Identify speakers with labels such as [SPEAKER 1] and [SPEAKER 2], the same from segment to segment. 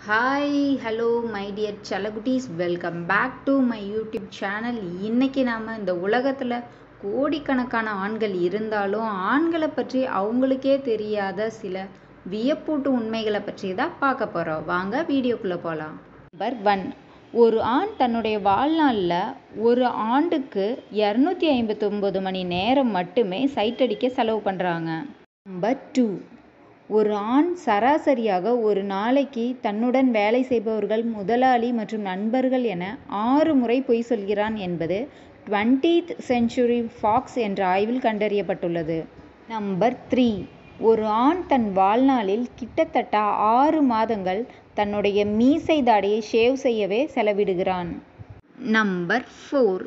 [SPEAKER 1] hi hello my dear செல்லகுட்டீஸ் welcome back to my YouTube channel இன்னைக்கு நாம் இந்த உலகத்தில் கோடிக்கணக்கான ஆண்கள் இருந்தாலும் ஆண்களை பற்றி அவங்களுக்கே தெரியாத சில வியப்பூட்டு உண்மைகளை பற்றி தான் பார்க்க போகிறோம் வாங்க வீடியோக்குள்ளே போகலாம் நம்பர் ஒன் ஒரு ஆண் தன்னுடைய வாழ்நாளில் ஒரு ஆண்டுக்கு இரநூத்தி ஐம்பத்தொம்போது மணி நேரம் மட்டுமே சைட் அடிக்க செலவு பண்ணுறாங்க நம்பர் டூ ஒரு ஆண் சராசரியாக ஒரு நாளைக்கு தன்னுடன் வேலை செய்பவர்கள் முதலாளி மற்றும் நண்பர்கள் என ஆறு முறை பொய் சொல்கிறான் என்பது டுவெண்ட்டீத் செஞ்சுரி ஃபாக்ஸ் என்ற ஆய்வில் கண்டறியப்பட்டுள்ளது நம்பர் த்ரீ ஒரு ஆண் தன் வாழ்நாளில் கிட்டத்தட்ட ஆறு மாதங்கள் தன்னுடைய மீசை தாடியை ஷேவ் செய்யவே செலவிடுகிறான் நம்பர் ஃபோர்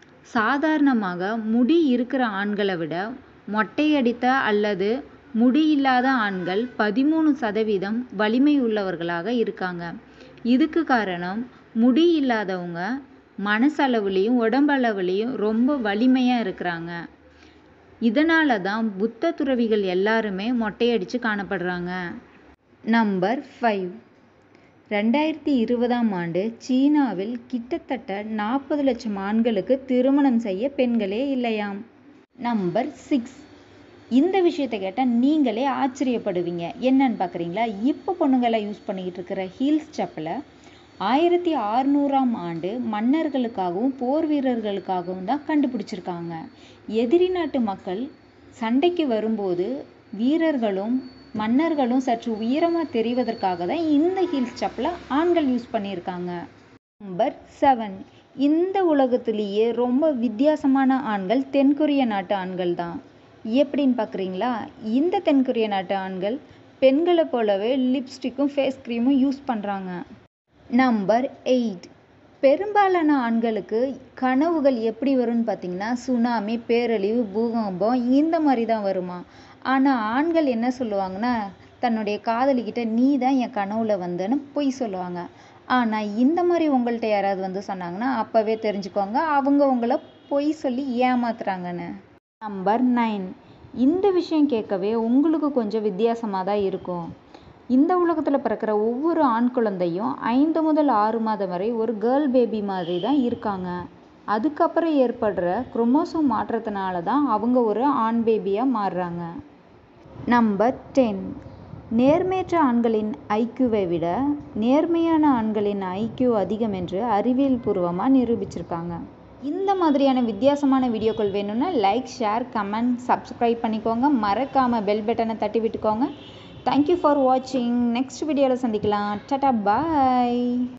[SPEAKER 1] சாதாரணமாக முடி இருக்கிற ஆண்களை விட மொட்டையடித்த அல்லது முடி இல்லாத ஆண்கள் பதிமூணு சதவீதம் வலிமை உள்ளவர்களாக இருக்காங்க இதுக்கு காரணம் முடி இல்லாதவங்க மனசளவுலேயும் உடம்பளவுலேயும் ரொம்ப வலிமையாக இருக்கிறாங்க இதனால தான் புத்த துறவிகள் எல்லாருமே மொட்டையடித்து காணப்படுறாங்க நம்பர் ஃபைவ் ரெண்டாயிரத்தி இருபதாம் ஆண்டு சீனாவில் கிட்டத்தட்ட நாற்பது லட்சம் ஆண்களுக்கு திருமணம் செய்ய பெண்களே இல்லையாம் நம்பர் சிக்ஸ் இந்த விஷயத்தை கேட்டால் நீங்களே ஆச்சரியப்படுவீங்க என்னன்னு பார்க்குறீங்களா இப்போ பொண்ணுங்களை யூஸ் பண்ணிக்கிட்டு இருக்கிற ஹீல்ஸ் செப்பலை ஆயிரத்தி அறுநூறாம் ஆண்டு மன்னர்களுக்காகவும் போர் வீரர்களுக்காகவும் தான் கண்டுபிடிச்சிருக்காங்க எதிரி நாட்டு மக்கள் சண்டைக்கு வரும்போது வீரர்களும் மன்னர்களும் சற்று உயரமாக தெரிவதற்காக தான் இந்த ஹீல்ஸ் செப்பலை ஆண்கள் யூஸ் பண்ணியிருக்காங்க நம்பர் செவன் இந்த உலகத்திலேயே ரொம்ப வித்தியாசமான ஆண்கள் தென்கொரிய நாட்டு ஆண்கள் தான் எப்படின்னு பார்க்குறீங்களா இந்த தென்கொரிய நாட்டு ஆண்கள் பெண்களை போலவே லிப்ஸ்டிக்கும் ஃபேஸ் க்ரீமும் யூஸ் பண்ணுறாங்க நம்பர் எயிட் பெரும்பாலான ஆண்களுக்கு கனவுகள் எப்படி வரும்னு பார்த்தீங்கன்னா சுனாமி பேரழிவு பூகம்பம் இந்த மாதிரி தான் வருமா ஆனால் ஆண்கள் என்ன சொல்லுவாங்கன்னா தன்னுடைய காதலிக்கிட்ட நீ தான் என் கனவுல வந்தேன்னு பொய் சொல்லுவாங்க ஆனால் இந்த மாதிரி உங்கள்கிட்ட யாராவது வந்து சொன்னாங்கன்னா அப்போவே தெரிஞ்சுக்கோங்க அவங்க உங்களை பொய் சொல்லி ஏமாத்துறாங்கன்னு நம்பர் நைன் இந்த விஷயம் கேட்கவே உங்களுக்கு கொஞ்சம் வித்தியாசமாக தான் இருக்கும் இந்த உலகத்தில் பிறக்கிற ஒவ்வொரு ஆண் குழந்தையும் ஐந்து முதல் ஆறு மாதம் வரை ஒரு கேர்ள் பேபி மாதிரி தான் இருக்காங்க அதுக்கப்புறம் ஏற்படுற குரோமோசோம் மாற்றத்தினால தான் அவங்க ஒரு ஆண் பேபியாக மாறுறாங்க நம்பர் டென் நேர்மையற்ற ஆண்களின் ஐக்யூவை விட நேர்மையான ஆண்களின் ஐக்யூ அதிகம் என்று அறிவியல் பூர்வமாக நிரூபிச்சிருக்காங்க இந்த மாதிரியான வித்தியாசமான வீடியோக்கள் வேணும்னா லைக் ஷேர் கமெண்ட் சப்ஸ்கிரைப் பண்ணிக்கோங்க மறக்காமல் பெல் பட்டனை தட்டி விட்டுக்கோங்க தேங்க்யூ ஃபார் வாட்சிங் நெக்ஸ்ட் வீடியோவில் சந்திக்கலாம் டாட்டா பாய்